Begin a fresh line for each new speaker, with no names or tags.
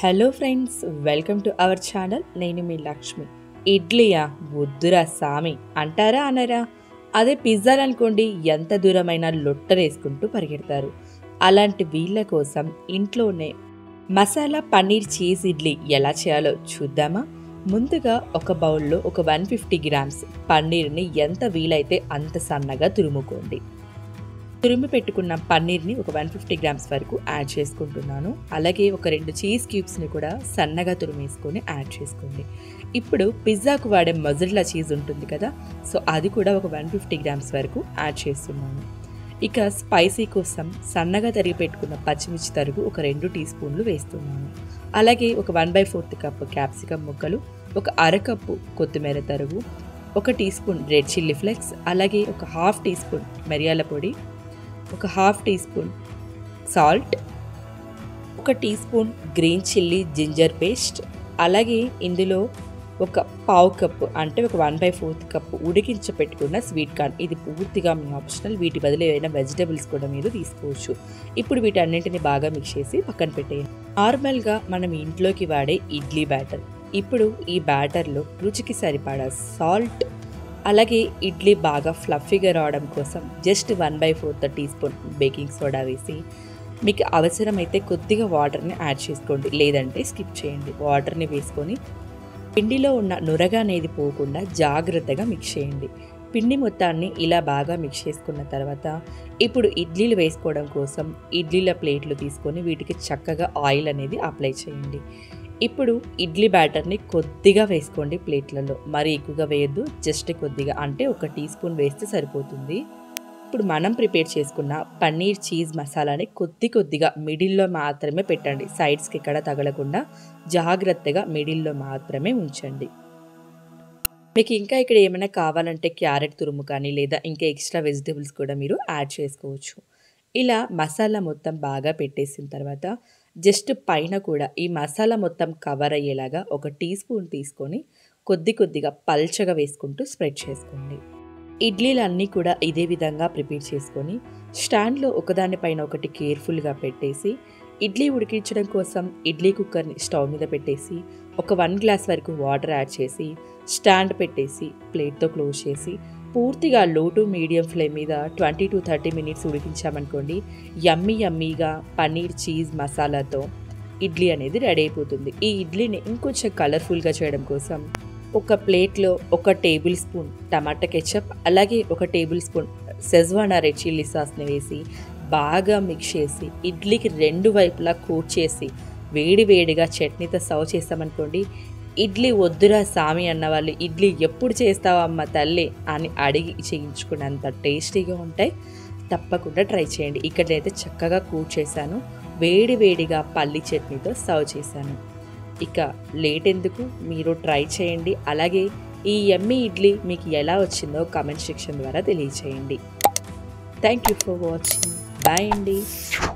hello friends welcome to our channel నేను మీ లక్ష్మి ఇడ్లీయా వద్దురా సామి అంటారా అనరా అదే పిజ్జాలు అనుకోండి ఎంత దూరమైనా లొట్టరేసుకుంటూ పరిగెడతారు అలాంటి వీళ్ళ కోసం ఇంట్లోనే మసాలా పన్నీర్ చీజ్ ఇడ్లీ ఎలా చేయాలో చూద్దామా ముందుగా ఒక బౌల్లో ఒక వన్ ఫిఫ్టీ గ్రామ్స్ పన్నీర్ని ఎంత వీలైతే అంత సన్నగా తురుముకోండి తురిమి పెట్టుకున్న పన్నీర్ని ఒక వన్ ఫిఫ్టీ గ్రామ్స్ వరకు యాడ్ చేసుకుంటున్నాను అలాగే ఒక రెండు చీజ్ క్యూబ్స్ని కూడా సన్నగా తురిమేసుకొని యాడ్ చేసుకోండి ఇప్పుడు పిజ్జాకు వాడే మొజరిలా చీజ్ ఉంటుంది కదా సో అది కూడా ఒక వన్ ఫిఫ్టీ గ్రామ్స్ వరకు యాడ్ చేస్తున్నాను ఇక స్పైసీ కోసం సన్నగా తరిగి పెట్టుకున్న పచ్చిమిర్చి తరుగు ఒక రెండు టీ స్పూన్లు వేస్తున్నాను అలాగే ఒక one by fourth cup capsicum ముక్కలు ఒక అరకప్పు కొత్తిమీర తరుగు ఒక teaspoon red chilli flakes అలాగే ఒక హాఫ్ టీ స్పూన్ మిరియాల పొడి ఒక హాఫ్ టీ స్పూన్ సాల్ట్ ఒక teaspoon green chilli ginger paste అలాగే ఇందులో ఒక పావు కప్పు అంటే ఒక వన్ బై ఫోర్త్ కప్పు ఉడికించి పెట్టుకున్న స్వీట్ కార్న్ ఇది పూర్తిగా మీ ఆప్షనల్ వీటి బదులు ఏవైనా వెజిటబుల్స్ కూడా మీరు తీసుకోవచ్చు ఇప్పుడు వీటన్నింటిని బాగా మిక్స్ చేసి పక్కన పెట్టేయండి నార్మల్గా మనం ఇంట్లోకి వాడే ఇడ్లీ బ్యాటర్ ఇప్పుడు ఈ బ్యాటర్లో రుచికి సరిపడా సాల్ట్ అలాగే ఇడ్లీ బాగా ఫ్లఫీగా రావడం కోసం just one by fourth teaspoon baking soda వేసి మీకు అవసరమైతే కొద్దిగా వాటర్ని యాడ్ చేసుకోండి లేదంటే స్కిప్ చేయండి వాటర్ని వేసుకొని పిండిలో ఉన్న నురగ అనేది పోకుండా జాగ్రత్తగా మిక్స్ చేయండి పిండి మొత్తాన్ని ఇలా బాగా మిక్స్ చేసుకున్న తర్వాత ఇప్పుడు ఇడ్లీలు వేసుకోవడం కోసం ఇడ్లీల ప్లేట్లు తీసుకొని వీటికి చక్కగా ఆయిల్ అనేది అప్లై చేయండి ఇప్పుడు ఇడ్లీ బ్యాటర్ని కొద్దిగా వేసుకోండి ప్లేట్లలో మరి ఎక్కువగా వేయద్దు జస్ట్ కొద్దిగా అంటే ఒక టీ స్పూన్ వేస్తే సరిపోతుంది ఇప్పుడు మనం ప్రిపేర్ చేసుకున్న పన్నీర్ చీజ్ మసాలాని కొద్ది కొద్దిగా మిడిల్లో మాత్రమే పెట్టండి సైడ్స్కి ఎక్కడ తగలకుండా జాగ్రత్తగా మిడిల్లో మాత్రమే ఉంచండి మీకు ఇంకా ఇక్కడ ఏమైనా కావాలంటే క్యారెట్ తురుము కానీ లేదా ఇంకా ఎక్స్ట్రా వెజిటేబుల్స్ కూడా మీరు యాడ్ చేసుకోవచ్చు ఇలా మసాలా మొత్తం బాగా పెట్టేసిన తర్వాత జస్ట్ పైన కూడా ఈ మసాలా మొత్తం కవర్ అయ్యేలాగా ఒక టీ స్పూన్ తీసుకొని కొద్ది కొద్దిగా పల్చగా వేసుకుంటూ స్ప్రెడ్ చేసుకోండి ఇడ్లీలన్నీ కూడా ఇదే విధంగా ప్రిపేర్ చేసుకొని స్టాండ్లో ఒకదానిపైన ఒకటి కేర్ఫుల్గా పెట్టేసి ఇడ్లీ ఉడికించడం కోసం ఇడ్లీ కుక్కర్ని స్టవ్ మీద పెట్టేసి ఒక వన్ గ్లాస్ వరకు వాటర్ యాడ్ చేసి స్టాండ్ పెట్టేసి ప్లేట్తో క్లోజ్ చేసి పూర్తిగా లో టు మీడియం ఫ్లేమ్ మీద ట్వంటీ టు థర్టీ మినిట్స్ ఉడికించామనుకోండి యమ్మీ యమ్మీగా పన్నీర్ చీజ్ మసాలాతో ఇడ్లీ అనేది రెడీ అయిపోతుంది ఈ ఇడ్లీని ఇంకొంచెం కలర్ఫుల్గా చేయడం కోసం ఒక ప్లేట్లో ఒక టేబుల్ స్పూన్ టమాటా కెచప్ అలాగే ఒక tablespoon schezwan red chilli సాస్ని వేసి బాగా మిక్స్ చేసి ఇడ్లీకి రెండు వైపులా కోట్ చేసి వేడి వేడిగా చట్నీతో సర్వ్ చేస్తామనుకోండి ఇడ్లీ వద్దురా సామి అన్న వాళ్ళు ఇడ్లీ ఎప్పుడు చేస్తావా అమ్మ తల్లి అని అడిగి చేయించుకున్నంత టేస్టీగా ఉంటాయి తప్పకుండా ట్రై చేయండి ఇక్కడైతే చక్కగా కూట్ చేశాను వేడి వేడిగా పల్లి చట్నీతో సర్వ్ చేశాను ఇక లేట్ ఎందుకు మీరు ట్రై చేయండి అలాగే ఈ ఎమ్మి ఇడ్లీ మీకు ఎలా వచ్చిందో కామెంట్ సెక్షన్ ద్వారా తెలియచేయండి thank you for watching bye అండి